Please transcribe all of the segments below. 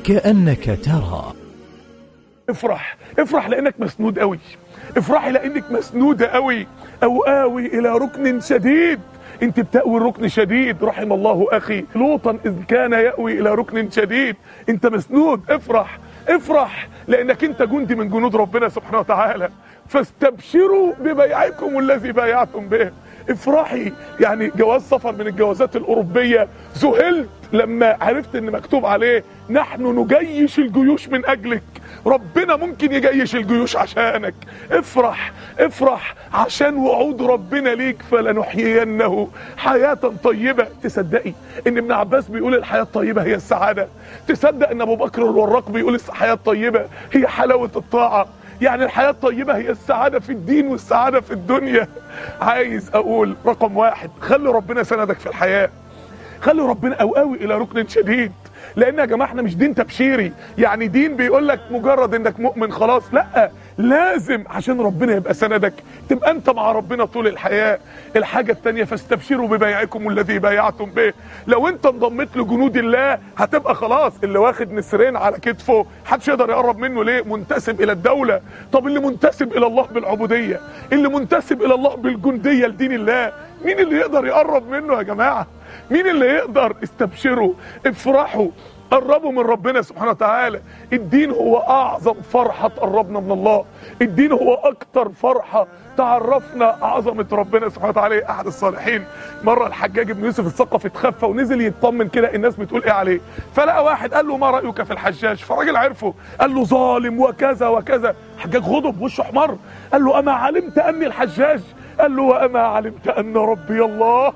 كأنك ترى افرح افرح لانك مسنود قوي افرحي لانك مسنوده قوي او اوي الى ركن شديد انت بتأوي الركن شديد رحم الله اخي لوطا اذ كان يأوي الى ركن شديد انت مسنود افرح افرح لانك انت جندي من جنود ربنا سبحانه وتعالى فاستبشروا ببيعكم الذي بايعتم به افرحي يعني جواز سفر من الجوازات الاوروبيه ذهلت لما عرفت ان مكتوب عليه نحن نجيش الجيوش من اجلك ربنا ممكن يجيش الجيوش عشانك افرح افرح عشان وعود ربنا ليك فلنحيينه حياة طيبة تصدقي ان ابن عباس بيقول الحياة الطيبة هي السعادة تصدق ان ابو بكر الوراق بيقول الحياة الطيبة هي حلاوة الطاعة يعني الحياة الطيبة هي السعادة في الدين والسعادة في الدنيا عايز اقول رقم واحد خلي ربنا سندك في الحياة خلي ربنا اوقاوي الى ركن شديد لان يا جماعه احنا مش دين تبشيري يعني دين بيقول لك مجرد انك مؤمن خلاص لا لازم عشان ربنا يبقى سندك تبقى انت مع ربنا طول الحياه الحاجه الثانيه فاستبشروا ببيعكم الذي بايعتم به لو انت انضميت لجنود الله هتبقى خلاص اللي واخد نسرين على كتفه محدش يقدر يقرب منه ليه منتسب الى الدوله طب اللي منتسب الى الله بالعبوديه اللي منتسب الى الله بالجنديه لدين الله مين اللي يقدر يقرب منه يا جماعه مين اللي يقدر استبشروا افرحوا قربوا من ربنا سبحانه وتعالى الدين هو اعظم فرحة تقربنا من الله الدين هو اكتر فرحة تعرفنا عظمة ربنا سبحانه وتعالى احد الصالحين مرة الحجاج بن يوسف الثقفي اتخفى ونزل يطمن كده الناس بتقول ايه عليه فلقى واحد قال له ما رأيك في الحجاج فالراجل عرفه قال له ظالم وكذا وكذا الحجاج غضب وشه احمر قال له اما علمت اني الحجاج قال له واما علمت ان ربي الله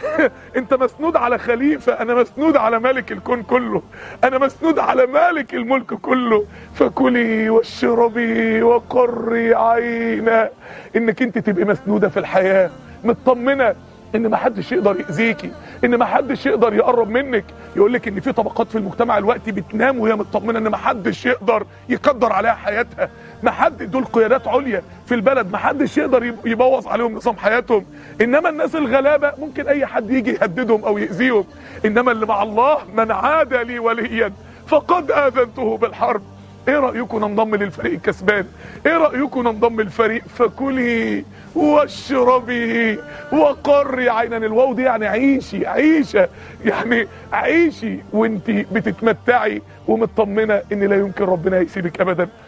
انت مسنود على خليفة انا مسنود على مالك الكون كله انا مسنود على مالك الملك كله فكلي واشربي وقري عينا انك انت تبقي مسنودة في الحياة مطمنة ان ما حدش يقدر يأذيكي ان ما حدش يقدر يقرب منك يقول لك ان في طبقات في المجتمع الوقتي بتنام وهي مطمنه ان ما حدش يقدر يقدر عليها حياتها ما حد دول قيادات عليا في البلد ما حدش يقدر يبوظ عليهم نظام حياتهم انما الناس الغلابه ممكن اي حد يجي يهددهم او يأذيهم انما اللي مع الله من عاد لي وليا فقد اذنته بالحرب ايه رايكم ننضم للفريق الكسبان ايه رايكم ننضم للفريق فكلي واشربي وقري عينا الواو دي يعني عيشي عيشه يعني عيشي وانت بتتمتعي ومطمنه ان لا يمكن ربنا يسيبك ابدا